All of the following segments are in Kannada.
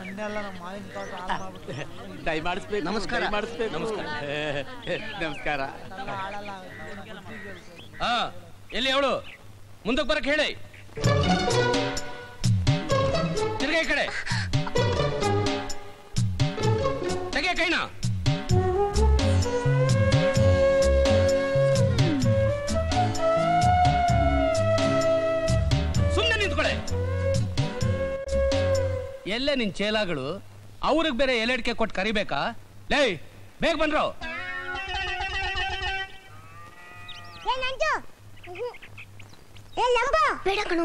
ಮಣ್ಣೆಲ್ಲ ನಮ್ಮ ಮಾವಿನ ತೋಟ ಹಾಳು ಮಾಡ್ಬಿಟ್ಟು ದಯ ಮಾಡಿಸ್ಬೇಕು ನಮಸ್ಕಾರ. ದಯ ಮಾಡಿಸ್ಬೇಕು ನಮಸ್ಕಾರ. ನಮಸ್ಕಾರ ಎಲ್ಲ ಆಡಲ್ಲ ಬುದ್ಧಿ ಕೇಳ್ಸೋದು. ಹಾ ಎಲ್ಲಿ ಅವಳು ಮುಂದಕ್ಕೆ ಬರಕ್ ಹೇಳಿ ತಿರ್ಗಾ ಈ ಕಡೆ ತೆಗೆ ಕೈನ ಸುಮ್ಮನೆ ನಿಂತ್ಕೊಳೆ ಎಲ್ಲೇ ನಿನ್ ಚೇಲಾಗಳು ಅವ್ರಿಗೆ ಬೇರೆ ಎಲೆಡ್ಕೆ ಕೊಟ್ಟು ಕರಿಬೇಕಾ ಲೇ ಬೇಗ ಬಂದ್ರು ಏ ನಂಜು ಏ ಲಂಬ ಬೇಡ ಕಣು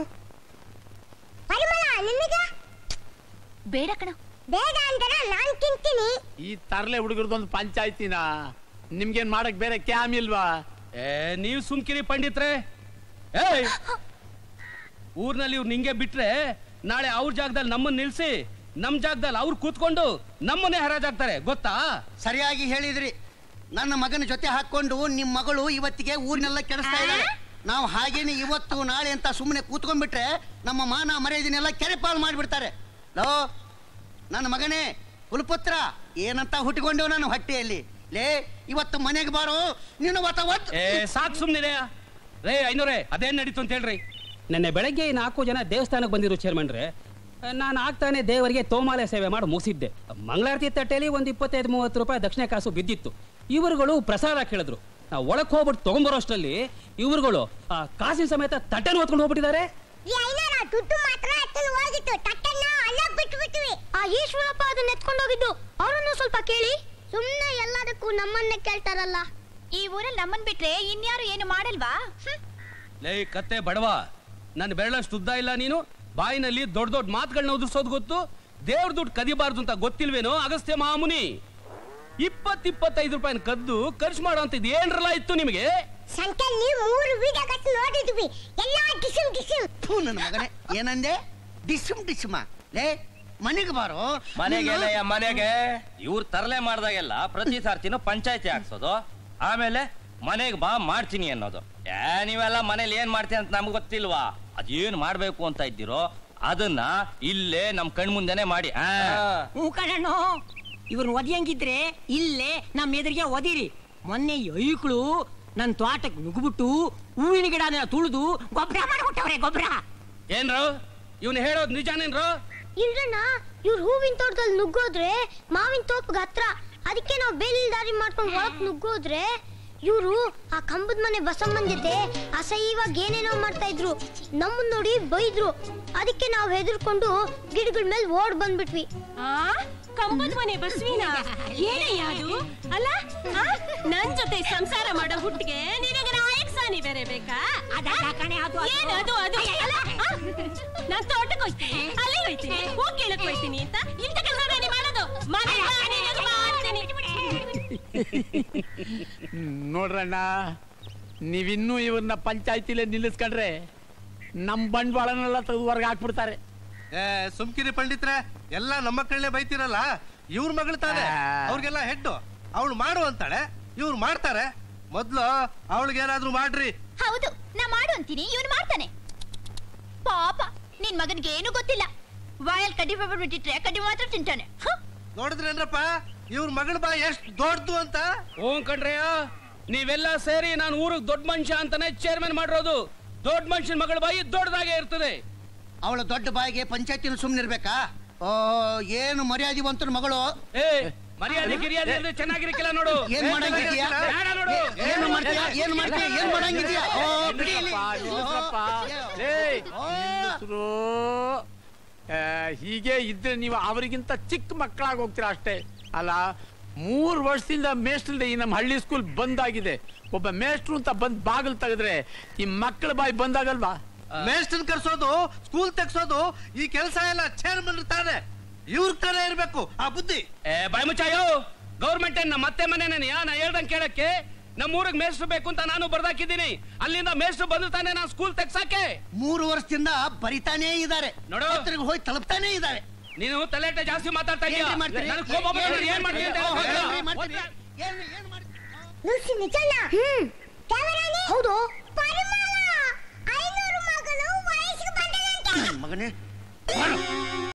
ಪರಿಮಳ ನಿನಗೆ ಬೇಡ ಕಣ ಬೇಡ ಅಂದ್ರೆ ನಾನ್ ತಿಂತೀನಿ ಈ ತರ್ಲೆ ಹುಡುಗರದೊಂದು ಪಂಚಾಯ್ತಿನ ನಿಮ್ಗೇನ್ ಮಾಡಕ್ ಬೇರೆ ಕ್ಯಾಮ್ ಇಲ್ವಾ ಏ ನೀವು ಸುಮ್ಕಿರಿ ಪಂಡಿತ್ರೆ ಏಯ್ ಊರ್ನಲ್ಲಿ ಇವ್ರು ನಿಂಗೆ ಬಿಟ್ರೆ ನಾಳೆ ಅವ್ರ ಜಾಗದಲ್ಲಿ ನಮ್ಮನ್ನ ನಿಲ್ಸಿ ನಮ್ ಜಾಗದಲ್ಲಿ ಅವ್ರು ಕೂತ್ಕೊಂಡು ನಮ್ಮನ್ನೇ ಹರಾಜಾಗ್ತಾರೆ ಗೊತ್ತಾ ಸರಿಯಾಗಿ ಹೇಳಿದ್ರಿ ನನ್ನ ಮಗನ ಜೊತೆ ಹಾಕೊಂಡು ನಿಮ್ ಮಗಳು ಇವತ್ತಿಗೆ ಊರಿನೆಲ್ಲ ಕೆಡಿಸ್ತಾ ಇದ್ದಾರೆ ನಾವು ಹಾಗೇನೆ ಇವತ್ತು ನಾಳೆ ಅಂತ ಸುಮ್ಮನೆ ಕೂತ್ಕೊಂಡ್ಬಿಟ್ರೆ ನಮ್ಮ ಮಾನ ಮರ್ಯಾದೆನೆಲ್ಲ ಕೆರೆ ಪಾಲು ಮಾಡಿಬಿಡ್ತಾರೆ ಲೋ ನನ್ನ ಮಗನೇ ಕುಲಪುತ್ರ ಏನಂತ ಹುಟ್ಟಿಕೊಂಡೆವು ನಾನು ಹೊಟ್ಟೆಯಲ್ಲಿ ಲೇ ಇವತ್ತು ಮನೆಗೆ ಬಾರೋ ನೀನು ಒತ್ತ ಒತ್ತು ಏ ಸಾಕ್ ಸುಮ್ನಿದೆ ರೇ ಐನೂರೇ ಅದೇನ್ ನಡೀತು ಅಂತ ಹೇಳ್ರಿ ನಿನ್ನೆ ಬೆಳಗ್ಗೆ ಈ ನಾಲ್ಕು ಜನ ದೇವಸ್ಥಾನಕ್ಕೆ ಬಂದಿರು ಚೇರ್ಮನ್ರೆ ನಾನು ಆಗ್ತಾನೆ ದೇವರಿಗೆ ತೋಮಾಲೆ ಸೇವೆ ಮಾಡಿ ಮುಗಿಸಿದ್ದೆ ಮಂಗಳಾರತಿ ತಟ್ಟೆಯಲ್ಲಿ ಒಂದು ಇಪ್ಪತ್ತೈದು ಮೂವತ್ತು ರೂಪಾಯಿ ದಕ್ಷಿಣ ಕಾಸು ಬಿದ್ದಿತ್ತು ಇವರುಗಳು ಪ್ರಸಾದ ಕೇಳಿದ್ರು ನಾವು ಒಳಕ್ ಹೋಗ್ಬಿಟ್ಟು ತಗೊಂಬರೋಷ್ಟರಲ್ಲಿ ಇವರುಗಳು ಆ ಕಾಸಿನ ಸಮೇತ ತಟ್ಟೆನ ಹೊತ್ಕೊಂಡು ಹೋಗ್ಬಿಟ್ಟಿದ್ದಾರೆ ಈ ಐನರ ದುಡ್ಡು ಮಾತ್ರ ಎತ್ತಲು ಹೋಗಿತ್ತು ತಟ್ಟನ್ನ ಅಲ್ಲ ಬಿಟ್ಟು ಬಿಟ್ವಿ ಆ ಈಶ್ವರಪ್ಪ ಅದನ್ನ ಎತ್ಕೊಂಡು ಹೋಗಿದ್ದು ಅವರನ್ನು ಸ್ವಲ್ಪ ಕೇಳಿ ಸುಮ್ಮನೆ ಎಲ್ಲದಕ್ಕೂ ನಮ್ಮನ್ನೇ ಕೇಳ್ತಾರಲ್ಲ ಈ ಊರಲ್ಲಿ ನಮ್ಮನ್ ಬಿಟ್ರೆ ಇನ್ಯಾರು ಏನು ಮಾಡಲ್ವಾ ಹ್ಮ್. ಲೇ ಕತ್ತೆ ಬಡವ ನನ್ನ ಬೆರಳಷ್ಟು ಉದ್ದ ಇಲ್ಲ ನೀನು ಬಾಯಿನಲ್ಲಿ ದೊಡ್ಡ ದೊಡ್ಡ ಮಾತುಗಳನ್ನ ಉದುರ್ಸೋದು ಗೊತ್ತು ದೇವ್ರ ದುಡ್ಡು ಕದಿಬಾರ್ದು ಅಂತ ಗೊತ್ತಿಲ್ವೇನೋ ಅಗಸ್ತ್ಯ ಮಹಾಮುನಿ ಇಪ್ಪತ್ ಇಪ್ಪತ್ತೈದು ರೂಪಾಯಿನ ಕದ್ದು ಖರ್ಚು ಮಾಡೋ ಅಂತ ಏನ್ರಲ್ಲ ಇತ್ತು ನಿಮಗೆ ಸಂಖ್ಯೆಯಲ್ಲಿ ಮೂರು ವಿಡಿಯೋ ಕಟ್ಟು ನೋಡಿದ್ವಿ ಎಲ್ಲ ಡಿಸಿಮ್ ಡಿಸಿಮ್ ಥು, ನನ್ನ ಮಗನೇ ಏನಂದೆ ಡಿಸ್ಮ್ ಡಿಸ್ಮ ಲೇ ಮನೆಗೆ ಬಾರೋ ಮನೆಗೆಲ್ಲ ನೀನು- ಮನೆಗೆ ಇವ್ರು ತರಲೆ ಮಾಡ್ದಾಗೆಲ್ಲ ಪ್ರತಿ ಸಾರ್ತಿನೂ ಪಂಚಾಯತಿ ಹಾಕ್ಸೋದು ಆಮೇಲೆ ಮನೆಗೆ ಬಾ ಮಾಡ್ತೀನಿ ಅನ್ನೋದು ಏ ನೀವೆಲ್ಲ ಮನೇಲಿ ಏನ್ ಮಾಡ್ತೀನಿ ಅಂತ ನಮ್ಗೆ ಗೊತ್ತಿಲ್ವಾ ಅದೇನ್ ಮಾಡ್ಬೇಕು ಅಂತ ಇದ್ದೀರೋ ಅದನ್ನ ಇಲ್ಲೇ ನಮ್ ಕಣ್ ಮುಂದೆನೆ ಮಾಡಿ ಆ. ಹ್ಞೂ ಕಣಣ್ಣು ಇವ್ರನ್ನ ಒದಿಯಂಗಿದ್ರೆ ಇಲ್ಲೇ ನಮ್ಮ ಎದುರಿಗೆ ಒದಿರಿ ಮೊನ್ನೆ ಈ ಐಕ್ಳು ನನ್ನ ತೋಟಕ್ಕೆ ನುಗ್ಬಿಟ್ಟು ಹೂವಿನ ಗಿಡನ ತುಳಿದು ಗೊಬ್ಬರ ಮಾಡ್ಬಿಟ್ಟವ್ರೆ ಗೊಬ್ಬರ ಏನ್ರು ಇವ್ನು ಹೇಳೋದು ನಿಜಾನೇನ್ರು ಇಲ್ರಣ್ಣ ಇವ್ರು ಹೂವಿನ ತೋಟದಲ್ಲಿ ನುಗ್ಗೋದ್ರೆ ಮಾವಿನ ತೋಪಗ್ ಹತ್ರ ಅದಕ್ಕೆ ನಾವು ಬೇಲಿ ದಾರಿ ಮಾಡ್ಕೊಂಡು ಒಳಗ್ ನುಗ್ಗೋದ್ರೆ ಇವರು ಆ ಕಂಬದ ಮನೆ ಬಸಮ್ಮನ್ ಜೊತೆ ಅಸಹ್ಯವಾಗಿ ಏನೇನೋ ಮಾಡ್ತಾ ಇದ್ರು ನಮ್ಮನ್ ನೋಡಿ ಬೈದ್ರು ಅದಕ್ಕೆ ನಾವು ಹೆದರ್ಕೊಂಡು ಗಿಡಗಳ ಮೇಲೆ ಓಡ್ ಬಂದ್ಬಿಟ್ವಿ ಆ ಕಂಬದ ಮನೆ ಬಸ್ವಿನ ಏನಯ್ಯ ಅದು ಅಲ್ಲ ಆ? ನನ್ ಜೊತೆ ಸಂಸಾರ ಮಾಡೋ ಹುಟ್ಟಿಗೆ ನಿನಗ ನಾಯಕ್ ಸಾನಿ ಬೇರೆ ಬೇಕಾ ಅದಲ್ಲ ಕಣೆ ಅದು ಅದು. ಏನು ಅದು ಅದು ಅಲ್ಲ, ಆ? ನಾನ್ ತೋಟಕ್ಕೆ ಹೋಗ್ತೀನಿ ಅಲ್ಲಿ ಹೋಗ್ತೀನಿ ಹೋಗಿ ಕೇಳಕ್ ಹೋಗ್ತೀನಿ ಅಂತ ಇಂಥ ಕೆಲಸ ನಾನೇ ಮಾಡೋದು ಮನೆ ಬಾ, ನಿನಗ್ ಮಾಡ್ತೀನಿ. ನೋಡ್ರಣ್ಣ ನೀವಿನ್ನೂ ಇವ್ರನ್ನ ಪಂಚಾಯ್ತಿಲೇ ನಿಲ್ಲಿಸ್ಕೊಂಡ್ರೆ ನಮ್ ಬಂಡವಾಳನೆಲ್ಲ ತೆಗೆದು ಹೊರಗೆ ಹಾಕ್ಬಿಡ್ತಾರೆ ಏ ಸುಮ್ಕಿರಿ ಪಂಡಿತ್ರೆ ಎಲ್ಲ ನಮ್ಮ ಮಕ್ಕಳನ್ನೇ ಬೈತಿರಲ್ಲ ಇವ್ರ ಮಗಳು ತಾನೆ ಆ. ಅವ್ರಿಗೆಲ್ಲ ಹೆಡ್ಡು ಅವಳು ಮಾಡು ಅಂತಾಳೆ ಇವ್ರು ಮಾಡ್ತಾರೆ ಮೊದ್ಲು ಅವಳಿಗೆ ಏನಾದ್ರೂ ಮಾಡ್ರಿ ಹೌದು ನಾ ಮಾಡು ಅಂತೀನಿ ಇವನು ಮಾಡ್ತಾನೆ ಪಾಪ ನಿನ್ ಮಗನ್ಗೆ ಏನು ಗೊತ್ತಿಲ್ಲ ಬಾಯಲ್ಲಿ ಕಡ್ಡಿ ಪೇಪರ್ ಬಿಟ್ಟಿಟ್ರೆ ಕಡ್ಡಿ ಮಾತ್ರ ತಿಂತಾನೆ ಹ? ನೋಡಿದ್ರೇನ್ರಪ್ಪ ಇವ್ರ ಮಗಳ ಬಾ ಎಷ್ಟ್ ದೊಡ್ಡದು ಅಂತ ಹ್ಞೂ ಕಣ್ರಯ್ಯ ನೀವೆಲ್ಲ ಸೇರಿ ನಾನು ಊರಿಗೆ ದೊಡ್ಡ ಮನುಷ್ಯ ಅಂತಾನೆ ಚೇರ್ಮನ್ ಮಾಡಿರೋದು ದೊಡ್ಡ ಮನುಷ್ಯನ ಮಗಳ ಬಾಯಿ ದೊಡ್ಡದಾಗೆ ಇರ್ತದೆ ಅವಳ ದೊಡ್ಡ ಬಾಯಿಗೆ ಪಂಚಾಯತಿನ ಸುಮ್ಮನಿರ್ಬೇಕಾ ಓ ಏನು ಮರ್ಯಾದಿವಂತನ ಮಗಳು ಏ ಮರ್ಯಾದೆ ಗಿರಿಯಾದೆ ಅಂದ್ರೆ ಚೆನ್ನಾಗಿರಕ್ಕಿಲ್ಲ ನೋಡು ಏನ್ ಮಾಡಂಗಿದ್ಯಾ ಬೇಡ ನೋಡು ಏನು ಮಾಡ್ತೀಯಾ ಏನ್ ಮಾಡ್ತೀಯಾ ಏನ್ ಮಾಡಂಗಿದ್ಯಾ ಓ ಬಿಡಿ ಇಲ್ಲಿ. ನಿಲ್ಲಿಸ್ರಪ್ಪ, ನಿಲ್ಲಿಸ್ರಪ್ಪ. ಏಯ್, ಓ. ನಿಲ್ಲಿಸ್ರು. ಆ, ಹೀಗೆ ಇದ್ರೆ ನೀವು ಅವರಿಗಿಂತ ಚಿಕ್ಕ ಮಕ್ಕಳಾಗಿ ಹೋಗ್ತೀರಾ ಅಷ್ಟೇ ಅಲ್ಲ ಮೂರು ವರ್ಷದಿಂದ ಮೇಷ್ಟ್ರಲ್ದೆ ಈ ನಮ್ಮ ಹಳ್ಳಿ ಸ್ಕೂಲ್ ಬಂದಾಗಿದೆ ಒಬ್ಬ ಮೇಷ್ಟ್ರು ಅಂತ ಬಂದ್ ಬಾಗಿಲು ತೆಗೆದ್ರೆ ಈ ಮಕ್ಕಳ ಬಾಯಿ ಬಂದಾಗಲ್ವಾ ಮೇಸ್ಟನ್ ಕರ್ಸೋದು ಸ್ಕೂಲ್ ತೆಗ್ಸೋದು ಈ ಕೆಲಸ ಎಲ್ಲ ಚೇರ್ಮನ್ ತಾನೆ ಇವ್ರ ತರ ಇರ್ಬೇಕು ಆ ಬುದ್ಧಿ ಏ ಬಾಯ್ ಮುಚ್ಚಾಯೋ ಗೌರ್ಮೆಂಟ್ ನಮ್ಮ ಮತ್ತೆ ಮನೆ ನಾ ಹೇಳ್ದಂಗ್ ಕೇಳಕ್ಕೆ ನಮ್ಮ ಊರಿಗೆ ಮೇಷ್ಟ್ರು ಬೇಕು ಅಂತ ನಾನು ಬರ್ದಾಕಿದ್ದೀನಿ ಅಲ್ಲಿಂದ ಮೇಷ್ಟ್ರು ಬಂದು ತಾನೆ ನಾನು ಸ್ಕೂಲ್ ತೆಗ್ಸಾಕೆ ಮೂರು ವರ್ಷದಿಂದ ಬರಿತಾನೇ ಇದ್ದಾರೆ ನೋಡು. ಹತ್ರಕ್ಕೆ ಹೋಗಿ ತಲುಪ್ತಾನೇ ಇದ್ದಾರೆ ನೀನು ತಲೆಟೆ ಜಾಸ್ತಿ ಮಾತಾಡ್ತಾ ಇದೀಯ ಏನ್ರಿ ಮಾಡ್ತೀರಿ? ನನಗ್ ಕೋಪ ಬಂದ್ರೆ ಏನ್ ಮಾಡ್ತೀನಿ ಅಂತ ಓ, ಹೇಳ್ತೀರಾ? ಏನ್ರಿ ಮಾಡ್ತೀರಿ? ಏನ್ ಏನ್ ಮಾಡ್ತೀರಿ? ನುಸಿ ನಿಜಣ್ಣ ಹ್ಮ್ ಕ್ಯಾಮರಾನಿ ಹೌದು ಪರಿಮಳ ಐನೂರು ಮಗಳು ವಯಸ್ಸಿಗೆ ಬಂದದಂತೆ ಮಗನೇ